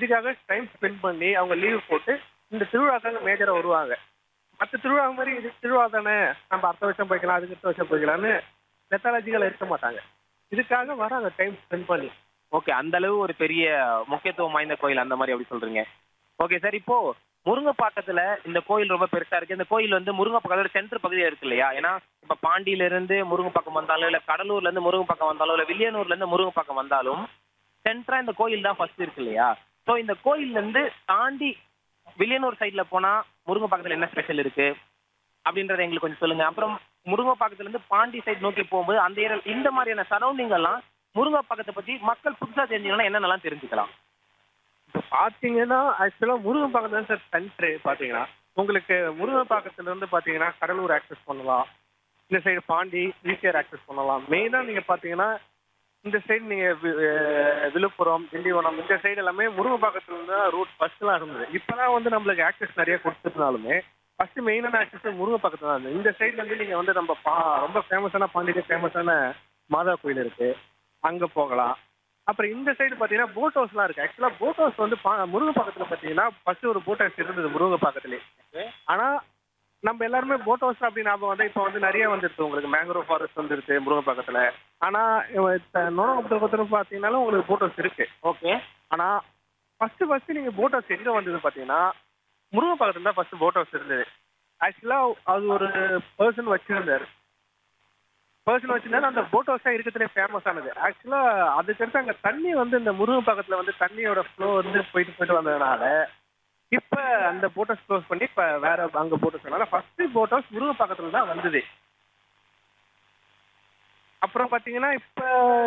இதுக்காக time spend பண்ணி அவங்க லீவ் போட்டு இந்த திருவிழாக்காக மேஜரா வருவாங்க மற்ற திருவிழா மாதிரி இது திருவிழா தானே நம்ம அடுத்த வருஷம் போய்க்கலாம் அதுக்கு அடுத்த வருஷம் போய்க்கலாம்னு மெத்தாலஜிக்கல் இருக்க மாட்டாங்க இதுக்காக வராங்க டைம் ஸ்பெண்ட் பண்ணி ஓகே அந்த அளவு ஒரு பெரிய முக்கியத்துவம் வாய்ந்த கோயில் அந்த மாதிரி அப்படி சொல்றீங்க ஓகே சார் இப்போ முருங்கப்பாக்கத்துல இந்த கோயில் ரொம்ப பெருசா இருக்கு இந்த கோயில் வந்து முருங்கப்பாக்கத்தோட சென்டர் பகுதியா இருக்கு இல்லையா ஏன்னா இப்ப பாண்டியில இருந்து முருங்கப்பாக்கம் வந்தாலும் இல்ல கடலூர்ல இருந்து முருங்கப்பாக்கம் வந்தாலும் இல்ல வில்லியனூர்ல இருந்து முருங்கப்பாக்கம் வந்தாலும் சென்டரா இந்த கோயில் தான் ஃபர்ஸ்ட் இருக்கு இல்லையா சோ இந்த கோயில்ல இருந்து தாண்டி வில்லியனூர் சைடுல போனா முருங்கப்பாக்கத்துல என்ன ஸ்பெஷல் இருக்கு அப்படின்றத எங்களுக்கு கொஞ்சம் சொல்லுங்க அப்புறம் முருங்கப்பாக்கத்துல இருந்து பாண்டி சைடு நோக்கி போகும்போது அந்த ஏரியா இந்த மாதிரியான சரௌண்டிங் எல்லாம் முருங்கப்பாக்கத்தை பத்தி மக்கள் புதுசா தெரிஞ்சுக்கணும்னா என்னென்னலாம் தெரிஞ்சுக்கலாம் இப்போ பார்த்தீங்கன்னா ஆக்சுவலாக முருகம்பாக்கம் தான் சார் சென்ட்ரு பார்த்தீங்கன்னா உங்களுக்கு முருகம்பாக்கத்துல இருந்து பார்த்தீங்கன்னா கடலூர் ஆக்சஸ் பண்ணலாம் இந்த சைடு பாண்டி ஈசிஆர் ஆக்சஸ் பண்ணலாம் மெயினாக நீங்கள் பார்த்தீங்கன்னா இந்த சைடு நீங்கள் விழுப்புரம் திண்டிவனம் இந்த சைடு எல்லாமே முருகம்பாக்கத்துல இருந்து தான் ரூட் ஃபர்ஸ்ட்லாம் இருந்தது இப்போதான் வந்து நம்மளுக்கு ஆக்சஸ் நிறைய கொடுத்துருந்தாலுமே ஃபர்ஸ்ட் மெயினான ஆக்சஸ் முருகம்பாக்கத்துல தான் இருந்தது இந்த சைடுல இருந்து நீங்கள் வந்து நம்ம பா ரொம்ப ஃபேமஸான பாண்டியில ஃபேமஸான மாதா கோயில் இருக்கு அங்கே போகலாம் அப்புறம் இந்த சைடு பார்த்தீங்கன்னா போட் ஹவுஸ்லாம் இருக்கு ஆக்சுவலாக போட் ஹவுஸ் வந்து பா முருகப்பாக்கத்தில் பார்த்தீங்கன்னா ஃபர்ஸ்ட் ஒரு போட் ஹவுஸ் இருந்தது முருகப்பாக்கத்துலேயே ஆனால் நம்ம எல்லாருமே போட் ஹவுஸ் அப்படி ஞாபகம் வந்து இப்போ வந்து நிறைய வந்துருச்சு உங்களுக்கு மேங்க்ரோவ் ஃபாரஸ்ட் வந்துருச்சு முருகப்பாக்கத்தில் ஆனால் நோனகுப்தபத்திரம் பார்த்தீங்கன்னாலும் உங்களுக்கு போட் ஹவுஸ் இருக்கு ஓகே ஆனால் ஃபர்ஸ்ட் ஃபர்ஸ்ட் நீங்கள் போட் ஹவுஸ் எங்கே வந்தது பார்த்தீங்கன்னா முருகப்பாக்கத்தில் தான் ஃபர்ஸ்ட் போட் ஹவுஸ் இருந்தது ஆக்சுவலாக அது ஒரு பர்சன் வச்சிருந்தாரு பர்சன் வச்சிருந்தா அந்த போட் ஹவுஸ் தான் இருக்கிறதுலே ஃபேமஸ் ஆனது ஆக்சுவலாக அதுக்கடுத்து அங்கே தண்ணி வந்து இந்த முருகப்பாக்கத்தில் வந்து தண்ணியோட ஃப்ளோ வந்து போயிட்டு போயிட்டு வந்ததுனால இப்போ அந்த போட் ஹவுஸ் க்ளோஸ் பண்ணி இப்போ வேற அங்கே போட் ஹவுஸ் அதனால ஃபர்ஸ்ட் போட் ஹவுஸ் முருகப்பாக்கத்தில் தான் வந்தது அப்புறம் பார்த்தீங்கன்னா இப்போ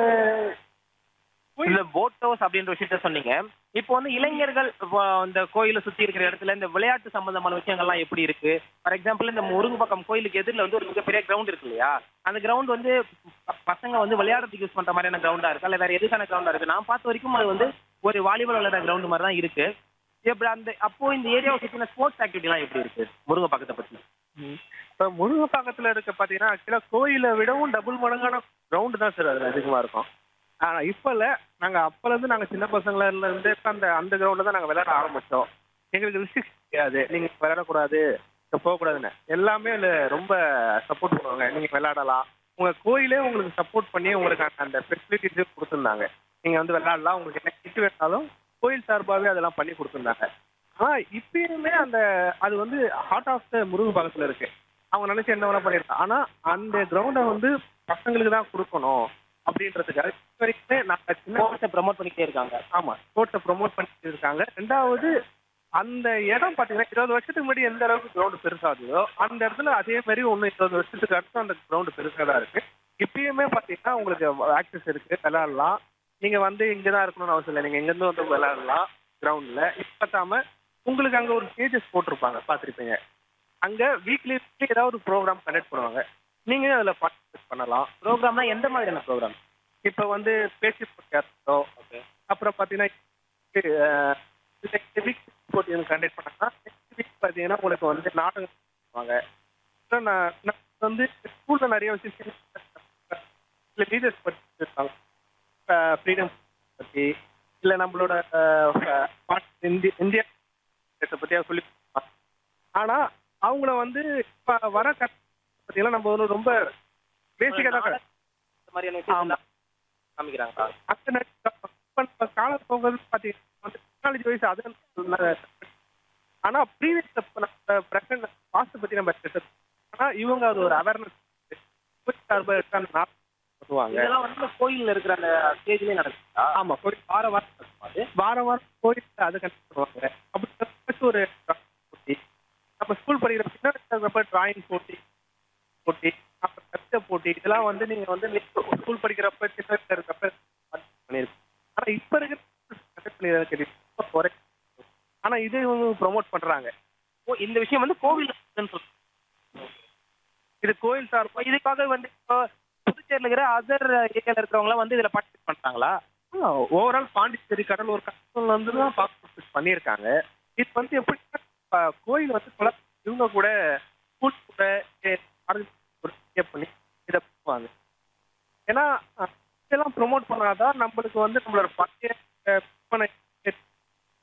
இந்த போட் ஹவுஸ் அப்படின்ற விஷயத்த சொன்னீங்க இப்போ வந்து இளைஞர்கள் இப்போ இந்த கோயிலை சுத்தி இருக்கிற இடத்துல இந்த விளையாட்டு சம்பந்தமான விஷயங்கள்லாம் எப்படி இருக்கு ஃபார் எக்ஸாம்பிள் இந்த முருங்கப்பக்கம் கோயிலுக்கு எதிரில் வந்து ஒரு மிகப்பெரிய கிரவுண்ட் இருக்கு இல்லையா அந்த கிரவுண்ட் வந்து ப- பசங்க வந்து விளையாடுறதுக்கு யூஸ் பண்ற மாதிரியான கிரவுண்டா இருக்கா இல்ல வேற எதுக்கான கிரவுண்டா இருக்கு நான் பார்த்த வரைக்கும் அது வந்து ஒரு வாலிபால் விளையாடுற கிரவுண்ட் மாதிரி தான் இருக்கு எப்படி அந்த அப்போ இந்த ஏரியாவை சுத்தின ஸ்போர்ட்ஸ் ஆக்டிவிட்டிலாம் எப்படி இருக்கு முருங்கப்பாக்கத்தை பத்தி இப்போ முருகப்பாக்கத்தில் இருக்க பார்த்தீங்கன்னா ஆக்சுவலாக கோயிலை விடவும் டபுள் மடங்கான கிரவுண்டு தான் சார் அதில் அதிகமாக இருக்கும் ஆனால் இப்போ இல்லை நாங்கள் அப்போலேருந்து நாங்கள் சின்ன பசங்கள இருந்து இப்ப அந்த அந்த கிரவுண்டில் தான் நாங்கள் விளையாட ஆரம்பித்தோம் எங்களுக்கு ரிஸ்ட்ரிக்ஸ் கிடையாது நீங்கள் விளையாடக்கூடாது இங்க போகக்கூடாதுன்னு எல்லாமே அதில் ரொம்ப சப்போர்ட் பண்ணுவாங்க நீங்கள் விளையாடலாம் உங்கள் கோயிலே உங்களுக்கு சப்போர்ட் பண்ணி உங்களுக்கு அந்த- அந்த ஃபெசிலிட்டிஸ் கொடுத்துருந்தாங்க நீங்கள் வந்து விளையாடலாம் உங்களுக்கு என்ன கிட்டு வேணாலும் கோயில் சார்பாகவே அதெல்லாம் பண்ணி கொடுத்துருந்தாங்க ஆனால் இப்பயுமே அந்த அது வந்து ஹார்ட் ஆஃப் த முருகப்பாக்கத்தில் இருக்கு அவங்க நினைச்சு என்ன வேணா பண்ணிருக்காங்க ஆனா அந்த கிரவுண்டை வந்து பசங்களுக்கு தான் கொடுக்கணும் அப்படின்றதுக்காக இப்ப வரைக்குமே நாங்க சின்ன ஸ்போர்ட்ஸை ப்ரமோட் பண்ணிக்கிட்டே இருக்காங்க ஆமா ஸ்போர்ட்ஸை ப்ரொமோட் பண்ணிட்டு இருக்காங்க ரெண்டாவது அந்த இடம் பாத்தீங்கன்னா இருபது வருஷத்துக்கு முன்னாடி எந்த அளவுக்கு கிரவுண்ட் பெருசாகுதோ அந்த இடத்துல அதே மாதிரி ஒன்றும் இருபது வருஷத்துக்கு அடுத்து அந்த கிரவுண்ட் பெருசாக தான் இருக்கு இப்பயுமே பாத்தீங்கன்னா உங்களுக்கு ஆக்சஸ் இருக்கு விளையாடலாம் நீங்க வந்து இங்க தான் இருக்கணும்னு அவசியம் இல்லை நீங்க எங்கேருந்து வந்து விளையாடலாம் கிரவுண்ட்ல இப்பத்தாம உங்களுக்கு அங்க ஒரு ஸ்டேஜஸ் போட்டிருப்பாங்க பார்த்திருப்பீங்க அங்க வீக்லி ஏதாவது ஒரு ப்ரோக்ராம் கண்டக்ட் பண்ணுவாங்க நீங்க அதுல பார்ட்டிசிபேட் பண்ணலாம் ப்ரோக்ராம்னா எந்த மாதிரியான ப்ரோக்ராம் இப்ப வந்து பேச்சு போட்டியா இருக்கட்டும் ஓகே அப்புறம் பார்த்தீங்கன்னா வீக் போட்டி வந்து கண்டக்ட் பண்ணாங்கன்னா நெக்ஸ்ட் வீக் பார்த்தீங்கன்னா உங்களுக்கு வந்து நாடகம் பண்ணுவாங்க அப்புறம் நான் நான் வந்து ஸ்கூலில் நிறைய விஷயம் இல்லை லீடர்ஸ் பற்றி இருக்காங்க ஃப்ரீடம் பற்றி இல்லை நம்மளோட அஹ், பாட்- இந்திய இந்தியா பற்றியா சொல்லி கொடுப்பாங்க. ஆனா அவங்கள வந்து இப்போ வர கட் பார்த்தீங்கன்னா நம்ம வந்து ரொம்ப பேசிக்காக தான் இந்த மாதிரியான விஷயம் ஆமா. காமிக்கிறாங்களா அந்த நேரத்துல இப்ப நம்ம கால போகிறது பார்த்தீங்கன்னா வந்து டெக்னாலஜி வைஸ் அது நல்ல- ஆனா ப்ரீவியஸ் பிரசன்ட் பாஸ்ட் பத்தி நம்ம பேசுறது ஆனா இவங்க அது ஒரு அவேர்னஸ் பண்ணுவாங்க இதெல்லாம் வந்து இந்த கோயில்ல இருக்கிற அந்த ஸ்டேஜ்லயே நடக்குதா ஆமா கோயில் வார வாரம் நடக்குமா அது வாரம் வாரம் கோயில் அதை கண்டக்ட் பண்ணுவாங்க அப்படி ஏதாச்சும் ஒரு போட்டி நம்ம ஸ்கூல் படிக்கிற பின்னாடி இருக்கிறப்ப டிராயிங் போட்டி போட்டி அப்புறம் கவிதை போட்டி இதெல்லாம் வந்து நீங்க வந்து ஸ்கூல் படிக்கிறப்ப சின்ன வயசுல இருக்கப்ப பண்ணிருக்கோம் ஆனா இப்ப இருக்கிற கண்டக்ட் பண்ணி குறை ஆனா இது இவங்க ப்ரொமோட் பண்றாங்க ஓ இந்த விஷயம் வந்து கோவில் இது கோயில் சார்பா இப்போ இதுக்காக வந்து இப்போ புதுச்சேரியில் இருக்கிற அதர் ஏரியால இருக்கிறவங்க வந்து இதுல பார்ட்டிசிபேட் பண்றாங்களா ஓவரால் பாண்டிச்சேரி கடலூர் கடலூர்ல வந்து தான் பார்ட்டிசிபேட் பண்ணியிருக்காங்க இது வந்து எப்படி கோயில் வந்து கொல- இவங்க கூட ஸ்கூல் கூட ஏ- organize ஒரு share பண்ணி இதை பண்ணுவாங்க ஏன்னா அஹ், இதெல்லாம் ப்ரொமோட் பண்ணாதான் நம்மளுக்கு வந்து நம்மளோட பழைய அஹ், விற்பனை